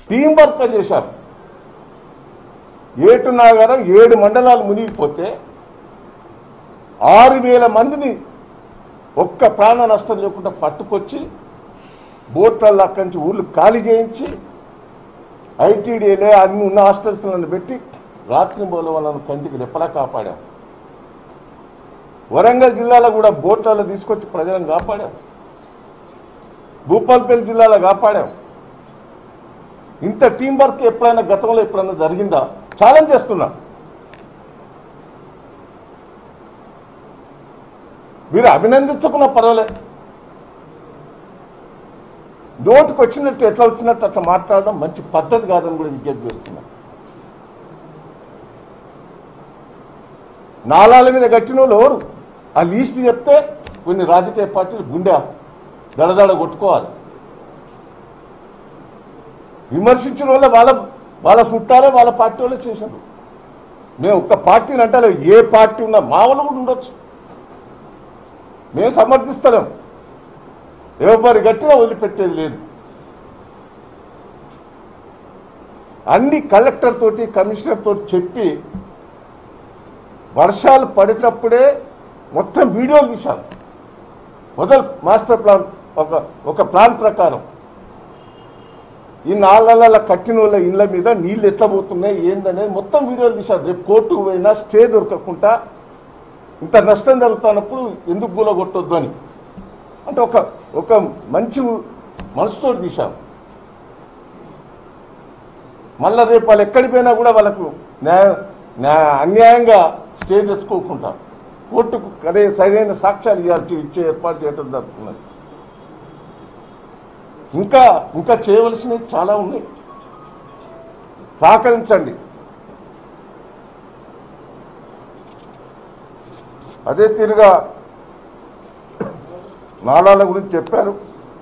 team work చేశారు ఏటు నాగారం ఏడు మండలాలు మునిగిపోతే ఆరు వేల మందిని ఒక్క ప్రాణ నష్టం లేకుండా పట్టుకొచ్చి బోట్లలో అక్కడి నుంచి ఊళ్ళు ఖాళీ చేయించి ఐటీడీలే అన్ని ఉన్న హాస్టల్స్లను పెట్టి రాత్రి బోల వాళ్ళను కంటికి రెప్పలా కాపాడాం వరంగల్ జిల్లాలో కూడా బోట్లలో తీసుకొచ్చి ప్రజలను కాపాడాం భూపాల్పల్లి జిల్లాలో కాపాడాం ఇంత టీం వర్క్ ఎప్పుడైనా గతంలో ఎప్పుడైనా జరిగిందా ఛాలెంజ్ చేస్తున్నా మీరు అభినందించుకున్న పర్వాలే నోటికి వచ్చినట్టు ఎట్లా వచ్చినట్టు అట్లా మాట్లాడడం మంచి పద్ధతి కాదని కూడా విజ్ఞప్తి చేస్తున్నా నాలాల మీద కట్టిన వాళ్ళు ఎవరు ఆ లీస్ట్ చెప్తే కొన్ని రాజకీయ పార్టీలు గుండె దడదడ కొట్టుకోవాలి విమర్శించిన వాళ్ళ వాళ్ళ వాళ్ళ చుట్టాలే వాళ్ళ పార్టీ వాళ్ళే చేశారు మేము ఒక్క పార్టీని అంటే ఏ పార్టీ ఉన్నా మా వాళ్ళు కూడా ఉండొచ్చు మేము సమర్థిస్తలేం ఎవరి గట్టిగా వదిలిపెట్టేది లేదు అన్ని కలెక్టర్ తోటి కమిషనర్ తోటి చెప్పి వర్షాలు పడేటప్పుడే మొత్తం వీడియోలు తీశారు మొదలు మాస్టర్ ప్లాన్ ఒక ఒక ప్లాన్ ప్రకారం ఈ నాళ్ళ కట్టిన వాళ్ళ ఇళ్ళ మీద నీళ్ళు ఎట్లా పోతున్నాయి ఏందనేది మొత్తం వీడియోలు తీశారు రేపు కోర్టుకు పోయినా స్టే దొరకకుండా ఇంత నష్టం జరుగుతున్నప్పుడు ఎందుకు గూల కొట్టొద్దు అని అంటే ఒక ఒక మంచి మనసుతో తీశాం మళ్ళా రేపు వాళ్ళు ఎక్కడికి పోయినా కూడా వాళ్ళకు న్యాయ న్యాయ అన్యాయంగా స్టే తెచ్చుకోకుండా కోర్టుకు అదే సరైన సాక్ష్యాలు ఇవ్వాల్సి ఇచ్చే ఏర్పాటు చేయడం జరుగుతున్నది ఇంకా ఇంకా చేయవలసినవి చాలా ఉన్నాయి సహకరించండి అదే తీరుగా నాళాల గురించి చెప్పారు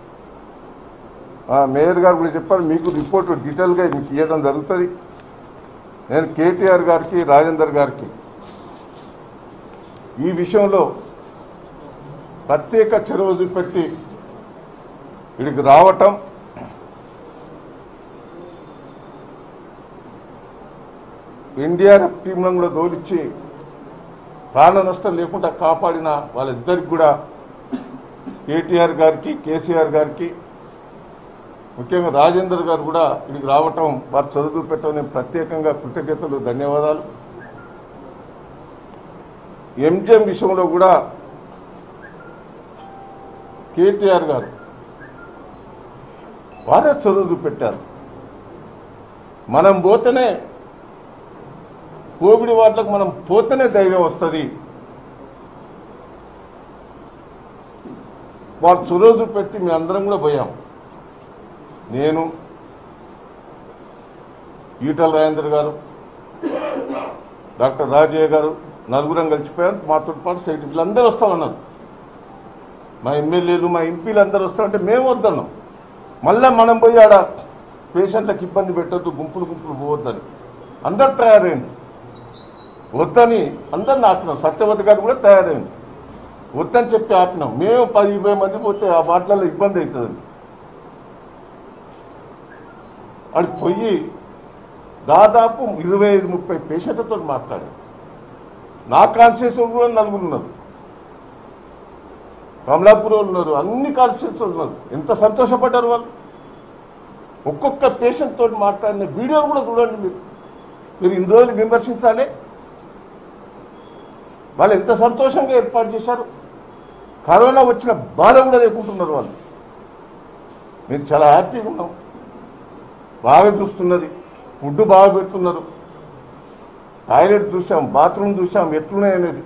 ఆ, మేయర్ గారు కూడా చెప్పారు మీకు రిపోర్ట్ డీటెయిల్గా మీకు ఇవ్వడం జరుగుతుంది నేను కేటీఆర్ గారికి రాజేందర్ గారికి ఈ విషయంలో ప్రత్యేక చొరవ చూపెట్టి ఇక్కడికి రావటం ఎన్డీఆర్ఎఫ్ టీంలను కూడా దోలిచ్చి ప్రాణ నష్టం లేకుండా కాపాడిన వాళ్ళిద్దరికి కూడా కేటీఆర్ గారికి కేసీఆర్ గారికి ముఖ్యంగా రాజేందర్ గారు కూడా ఇక్కడికి రావటం వారు చదువు పెట్టడం నేను ప్రత్యేకంగా కృతజ్ఞతలు ధన్యవాదాలు ఎంజిఎం విషయంలో కూడా కేటీఆర్ గారు వారే చదువు పెట్టారు మనం పోతేనే కోవిడ్ వార్డులకు మనం పోతేనే ధైర్యం వస్తుంది వాళ్ళు చొరవ పెట్టి మీ అందరం కూడా పోయాం నేను ఈటల రాజేందర్ గారు డాక్టర్ రాజయ్య గారు నలుగురం కలిసిపోయారు మాతో పాటు సైట్ వీళ్ళందరూ వస్తామన్నారు మా ఎమ్మెల్యేలు మా ఎంపీలు అందరూ వస్తామంటే మేము వద్దన్నాం మళ్ళా మనం పోయి ఆడ పేషెంట్లకు ఇబ్బంది పెట్టొద్దు గుంపులు గుంపులు పోవద్దని అందరు తయారైంది వద్దని అందరిని ఆపినాం సత్యవతి గారు కూడా తయారైంది వద్దని చెప్పి ఆపినాం మేము పది ఇరవై మంది పోతే ఆ వాటిలలో ఇబ్బంది అవుతుంది అది పోయి దాదాపు ఇరవై ఐదు ముప్పై పేషెంట్లతో మాట్లాడారు నా కాన్షియస్ కూడా నలుగురు ఉన్నారు కమలాపూర్ వాళ్ళు ఉన్నారు అన్ని కాన్షియస్ ఉన్నారు ఎంత సంతోషపడ్డారు వాళ్ళు ఒక్కొక్క పేషెంట్ తోటి మాట్లాడిన వీడియో కూడా చూడండి మీరు మీరు ఇన్ని రోజులు విమర్శించాలి వాళ్ళు ఎంత సంతోషంగా ఏర్పాటు చేశారు కరోనా వచ్చిన బాధ కూడా లేకుంటున్నారు వాళ్ళు మేము చాలా హ్యాపీగా ఉన్నాం బాగా చూస్తున్నది ఫుడ్ బాగా పెడుతున్నారు టాయిలెట్ చూసాం బాత్రూమ్ చూసాం ఎట్లున్నాయి అనేది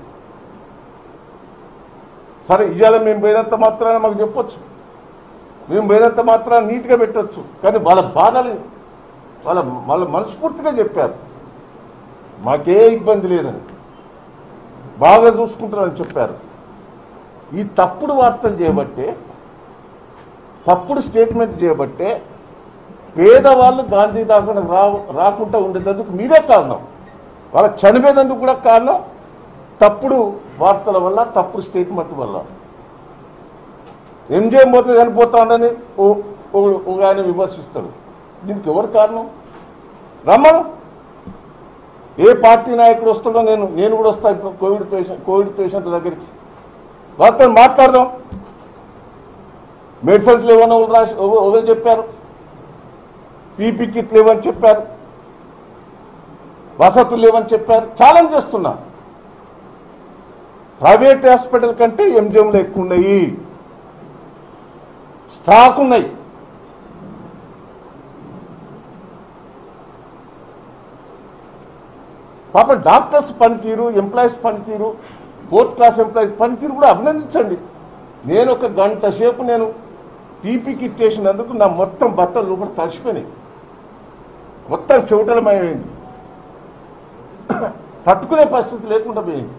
సరే ఇవాళ మేము పోయినంత మాత్రాన మాకు చెప్పొచ్చు మేము పోయినంత మాత్రాన నీట్గా పెట్టొచ్చు కానీ వాళ్ళ బాధలు వాళ్ళ వాళ్ళ మనస్ఫూర్తిగా చెప్పారు మాకే ఇబ్బంది లేదని బాగా చూసుకుంటారని చెప్పారు ఈ తప్పుడు వార్తలు చేయబట్టే తప్పుడు స్టేట్మెంట్ చేయబట్టే పేదవాళ్ళు గాంధీ దాకా రా రాకుండా ఉండేందుకు మీరే కారణం వాళ్ళ చనిపోయేందుకు కూడా కారణం తప్పుడు వార్తల వల్ల తప్పుడు స్టేట్మెంట్ వల్ల ఎంజేఎం పోతే చనిపోతా ఉండని ఓ- ఓ- ఒక ఆయన విమర్శిస్తాడు దీనికి ఎవరు కారణం రమ్మను ఏ పార్టీ నాయకుడు వస్తుండో నేను నేను కూడా వస్తాను ఇప్పుడు కోవిడ్ పేషెంట్ కోవిడ్ పేషెంట్ దగ్గరికి వాళ్ళతో మాట్లాడదాం మెడిసిన్స్ లేవని ఎవరు రాసి ఎవరు ఎవరు చెప్పారు పీపీ కిట్ లేవని చెప్పారు వసతులు లేవని చెప్పారు ఛాలెంజ్ చేస్తున్నా ప్రైవేట్ హాస్పిటల్ కంటే ఎంజిఎంలు ఎక్కువ ఉన్నాయి స్టాక్ ఉన్నాయి పాప డాక్టర్స్ పనితీరు ఎంప్లాయీస్ పనితీరు ఫోర్త్ క్లాస్ ఎంప్లాయీస్ పనితీరు కూడా అభినందించండి నేను ఒక గంట సేపు నేను టీపీ కిట్ చేసినందుకు నా మొత్తం బట్టలు లోపల తడిసిపోయినాయి మొత్తం చెవిటలమయమైంది తట్టుకునే పరిస్థితి లేకుండా పోయింది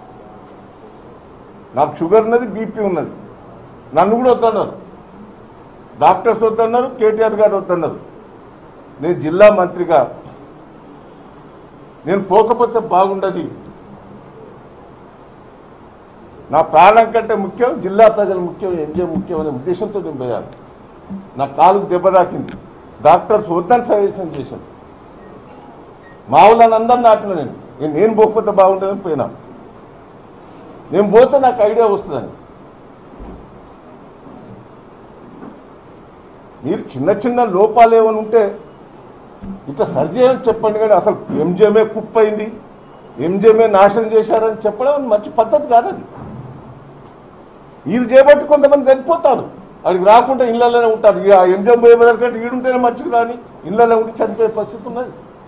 నాకు షుగర్ ఉన్నది బీపీ ఉన్నది నన్ను కూడా వద్దన్నారు డాక్టర్స్ వద్దన్నారు కేటీఆర్ గారు వద్దన్నారు నేను జిల్లా మంత్రిగా నేను పోకపోతే బాగుండదు నా ప్రాణం కంటే ముఖ్యం జిల్లా ప్రజలు ముఖ్యం ఎంజే ముఖ్యం అనే ఉద్దేశంతో నేను పోయాను నా కాలుకు దెబ్బ తాకింది డాక్టర్స్ వద్దని సజెషన్ చేశాను మా వాళ్ళని అందరిని నాటిన నేను నేను నేను పోకపోతే బాగుండదని పోయినా నేను పోతే నాకు ఐడియా వస్తుందని మీరు చిన్న చిన్న లోపాలు ఏమైనా ఉంటే ఇట్లా సర్జరీ అని చెప్పండి కానీ అసలు ఎంజిఎంఏ కుప్ప అయింది ఎంజిఎంఏ నాశనం చేశారని చెప్పడం మంచి పద్ధతి కాదండి వీళ్ళు చేపట్టి కొంతమంది చనిపోతారు అడిగి రాకుండా ఇళ్లలోనే ఉంటారు ఇక ఎంజిఎం పోయే కంటే ఈడుంటేనే మంచిది కానీ ఇళ్లలో ఉండి చనిపోయే పరిస్థితి ఉన్నది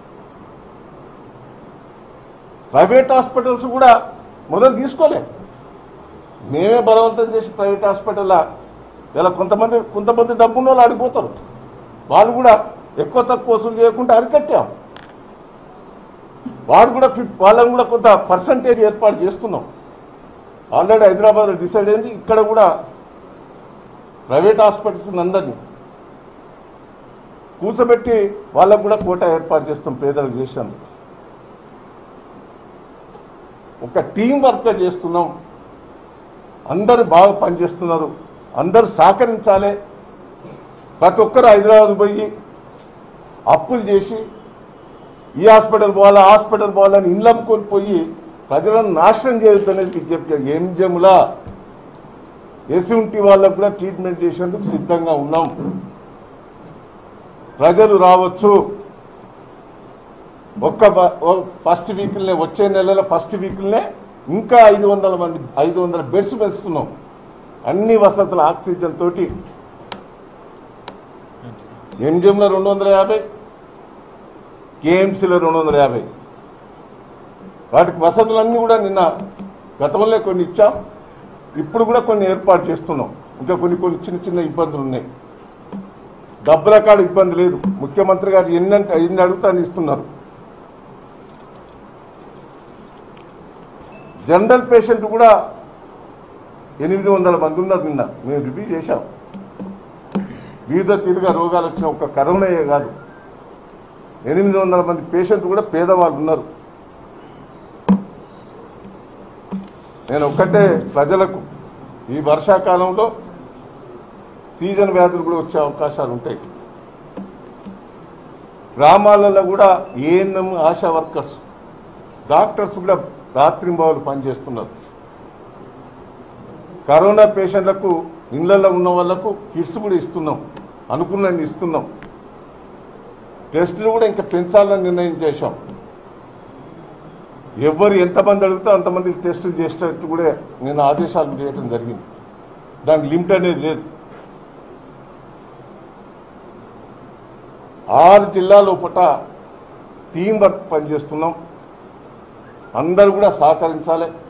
ప్రైవేట్ హాస్పిటల్స్ కూడా మొదలు తీసుకోలే మేమే బలవంతం చేసి ప్రైవేట్ హాస్పిటల్లో ఇలా కొంతమంది కొంతమంది డబ్బున్న వాళ్ళు ఆడిపోతారు వాళ్ళు కూడా ఎక్కువ తక్కువ వసూలు చేయకుండా అరికట్టాం వాడు కూడా ఫిఫ్ వాళ్ళని కూడా కొంత పర్సంటేజ్ ఏర్పాటు చేస్తున్నాం ఆల్రెడీ హైదరాబాద్ డిసైడ్ అయింది ఇక్కడ కూడా ప్రైవేట్ హాస్పిటల్స్ అందరినీ కూర్చోబెట్టి వాళ్ళకు కూడా కోట ఏర్పాటు చేస్తాం పేదలకు చేశాను ఒక టీం వర్క్ చేస్తున్నాం అందరూ బాగా పనిచేస్తున్నారు అందరూ సహకరించాలి ప్రతి ఒక్కరు హైదరాబాద్ పోయి అప్పులు చేసి ఈ హాస్పిటల్ పోవాలా హాస్పిటల్ పోవాలని ఇల్లు అమ్ముకొని పోయి ప్రజలను నాశనం చేయొద్దు అనేది విజ్ఞప్తి ఏం జములా ఎసుంటి వాళ్ళకు కూడా ట్రీట్మెంట్ చేసేందుకు సిద్ధంగా ఉన్నాం ప్రజలు రావచ్చు ఒక్క బ- ఓ- ఫస్ట్ వీక్లనే వచ్చే నెలలో ఫస్ట్ వీక్లనే ఇంకా ఐదు వందల మంది ఐదు వందల బెడ్స్ పెంచుతున్నాం అన్ని వసతులు ఆక్సిజన్ తోటి ఎంజిఎంలో రెండు వందల యాభై కేఎంసీలో రెండు వందల యాభై వాటికి వసతులన్నీ కూడా నిన్న గతంలో కొన్ని ఇచ్చాం ఇప్పుడు కూడా కొన్ని ఏర్పాటు చేస్తున్నాం ఇంకా కొన్ని కొన్ని చిన్న చిన్న ఇబ్బందులు ఉన్నాయి డబ్బుల కాడ ఇబ్బంది లేదు ముఖ్యమంత్రి గారు ఎన్నంటే ఎన్ని అడుగుతా అని ఇస్తున్నారు జనరల్ పేషెంట్ కూడా ఎనిమిది వందల మంది ఉన్నారు నిన్న మేము రివ్యూ చేశాం వివిధ తీరుగా రోగాలు వచ్చిన ఒక కరోనాయే కాదు ఎనిమిది వందల మంది పేషెంట్ కూడా పేదవాళ్ళు ఉన్నారు నేను ఒక్కటే ప్రజలకు ఈ వర్షాకాలంలో సీజన్ వ్యాధులు కూడా వచ్చే అవకాశాలు ఉంటాయి గ్రామాలలో కూడా ఏఎన్ఎం ఆశా వర్కర్స్ డాక్టర్స్ కూడా రాత్రింబావులు పనిచేస్తున్నారు కరోనా పేషెంట్లకు ఇళ్లలో ఉన్న వాళ్ళకు కిట్స్ కూడా ఇస్తున్నాం అనుకున్నది ఇస్తున్నాం టెస్టులు కూడా ఇంకా పెంచాలని నిర్ణయం చేశాం ఎవరు ఎంతమంది అడిగితే అంతమంది టెస్టులు చేసేటట్టు కూడా నేను ఆదేశాలు చేయడం జరిగింది దానికి లిమిట్ అనేది లేదు ఆరు జిల్లాలో పూట టీం వర్క్ పనిచేస్తున్నాం అందరూ కూడా సహకరించాలి